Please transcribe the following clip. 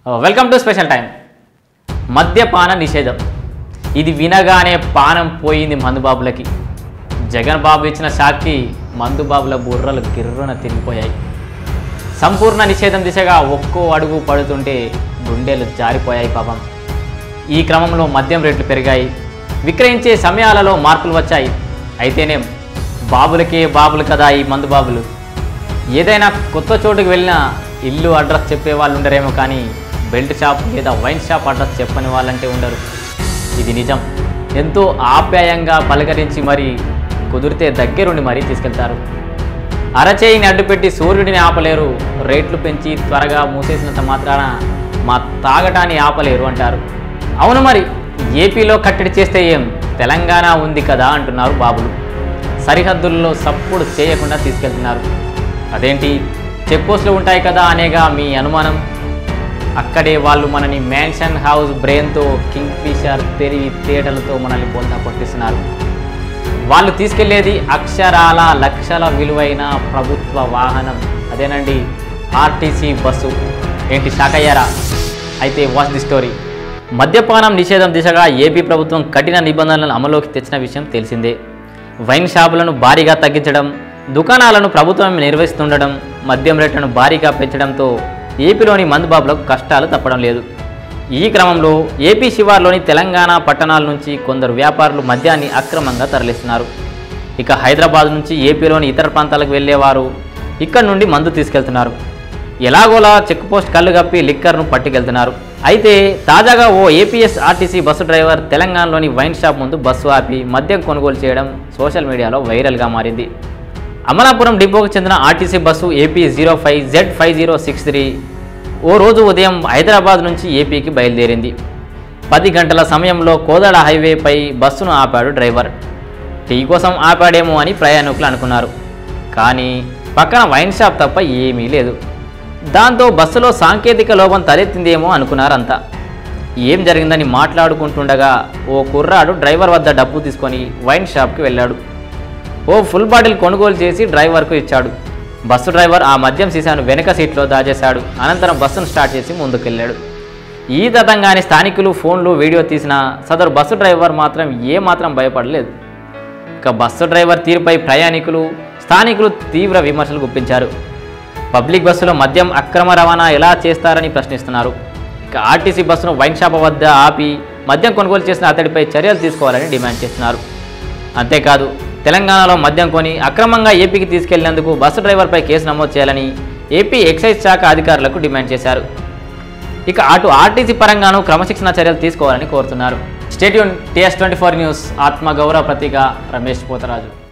welcome to special time మద్యపాన నిషేధం ఇది వినగానే పానం పోయింది మందుబాబులకి జగన్ బాబు ఇచ్చిన షాక్కి మందుబాబుల బుర్రలు గిర్రున తిరిగిపోయాయి సంపూర్ణ నిషేధం దిశగా ఒక్కో అడుగు పడుతుంటే గుండెలు జారిపోయాయి పాపం ఈ క్రమంలో మద్యం రేట్లు పెరిగాయి విక్రయించే సమయాలలో మార్పులు వచ్చాయి అయితేనే బాబులకే బాబులు కదా ఈ మందు బాబులు ఏదైనా కొత్త చోటుకు వెళ్ళినా ఇల్లు అడ్రస్ చెప్పే వాళ్ళు ఉండరేమో కానీ బెల్ట్ షాప్ లేదా వైన్ షాప్ అడ్రస్ చెప్పని వాళ్ళంటే ఉండరు ఇది నిజం ఎంతో ఆప్యాయంగా పలకరించి మరి కుదిరితే దగ్గరుండి మరీ తీసుకెళ్తారు అరచేయిని అడ్డుపెట్టి సూర్యుడిని ఆపలేరు రేట్లు పెంచి త్వరగా మూసేసినంత మాత్రాన మా తాగటాన్ని ఆపలేరు అంటారు అవును మరి ఏపీలో కట్టడి చేస్తే ఏం తెలంగాణ ఉంది కదా అంటున్నారు బాబులు సరిహద్దుల్లో సప్పుడు చేయకుండా తీసుకెళ్తున్నారు అదేంటి చెక్ పోస్టులు ఉంటాయి కదా అనేగా మీ అనుమానం అక్కడే వాళ్ళు మనని మ్యాన్షన్ హౌస్ బ్రెయిన్తో కింగ్ ఫిషర్ తెలివి తేటలతో మనల్ని బొంద కొట్టిస్తున్నారు వాళ్ళు తీసుకెళ్లేది అక్షరాల లక్షల విలువైన ప్రభుత్వ వాహనం అదేనండి ఆర్టీసీ బస్సు ఏంటి షాక్ అయ్యారా అయితే వాచ్ ది స్టోరీ మద్యపానం నిషేధం దిశగా ఏపీ ప్రభుత్వం కఠిన నిబంధనలను అమలులోకి తెచ్చిన విషయం తెలిసిందే వైన్ షాపులను భారీగా తగ్గించడం దుకాణాలను ప్రభుత్వం నిర్వహిస్తుండడం మద్యం రేట్లను భారీగా పెంచడంతో ఏపీలోని మందుబాబులకు కష్టాలు తప్పడం లేదు ఈ క్రమంలో ఏపీ శివార్లోని తెలంగాణ పట్టణాల నుంచి కొందరు వ్యాపారులు మద్యాన్ని అక్రమంగా తరలిస్తున్నారు ఇక హైదరాబాద్ నుంచి ఏపీలోని ఇతర ప్రాంతాలకు వెళ్ళేవారు ఇక్కడి నుండి మందు తీసుకెళ్తున్నారు ఎలాగోలా చెక్ పోస్ట్ కళ్ళు కప్పి లిక్కర్ను పట్టుకెళ్తున్నారు అయితే తాజాగా ఓ ఏపీఎస్ ఆర్టీసీ బస్సు డ్రైవర్ తెలంగాణలోని వైన్ షాప్ ముందు బస్సు ఆపి మద్యం కొనుగోలు చేయడం సోషల్ మీడియాలో వైరల్గా మారింది అమలాపురం డిపోకు చెందిన RTC bus AP zero five Z five zero six three ఓ రోజు ఉదయం హైదరాబాద్ నుంచి ఏపీకి బయలుదేరింది పది గంటల సమయంలో కోదాడ హైవేపై బస్సును ఆపాడు డ్రైవర్ టీ కోసం ఆపాడేమో అని ప్రయాణికులు అనుకున్నారు కానీ పక్కన వైన్ షాప్ తప్ప ఏమీ లేదు దాంతో బస్సులో సాంకేతిక లోపం తలెత్తిందేమో అనుకున్నారంతా ఏం జరిగిందని మాట్లాడుకుంటుండగా ఓ కుర్రాడు డ్రైవర్ వద్ద డబ్బు తీసుకొని వైన్ షాప్కి వెళ్ళాడు ఓ ఫుల్ బాటిల్ కొనుగోలు చేసి డ్రైవర్కు ఇచ్చాడు బస్సు డ్రైవర్ ఆ మద్యం సీసాను వెనక సీట్లో దాచేశాడు అనంతరం బస్సును స్టార్ట్ చేసి ముందుకెళ్ళాడు ఈ తతంగాని స్థానికులు ఫోన్లు వీడియో తీసిన సదరు బస్సు డ్రైవర్ మాత్రం ఏమాత్రం భయపడలేదు ఇక బస్సు డ్రైవర్ తీరుపై ప్రయాణికులు స్థానికులు తీవ్ర విమర్శలు గుప్పించారు పబ్లిక్ బస్సులో మద్యం అక్రమ రవాణా ఎలా చేస్తారని ప్రశ్నిస్తున్నారు ఇక ఆర్టీసీ బస్సును వైన్ షాప్ వద్ద ఆపి మద్యం కొనుగోలు చేసిన అతడిపై చర్యలు తీసుకోవాలని డిమాండ్ చేస్తున్నారు అంతేకాదు తెలంగాణలో మద్యం కొని అక్రమంగా ఏపీకి తీసుకెళ్లినందుకు బస్సు డ్రైవర్పై కేసు నమోదు చేయాలని ఏపీ ఎక్సైజ్ శాఖ అధికారులకు డిమాండ్ చేశారు ఇక అటు ఆర్టీసీ పరంగానూ క్రమశిక్షణ చర్యలు తీసుకోవాలని కోరుతున్నారు stay tuned TS twenty four news ఆత్మ గౌరవ ప్రతీక రమేష్ పోతరాజు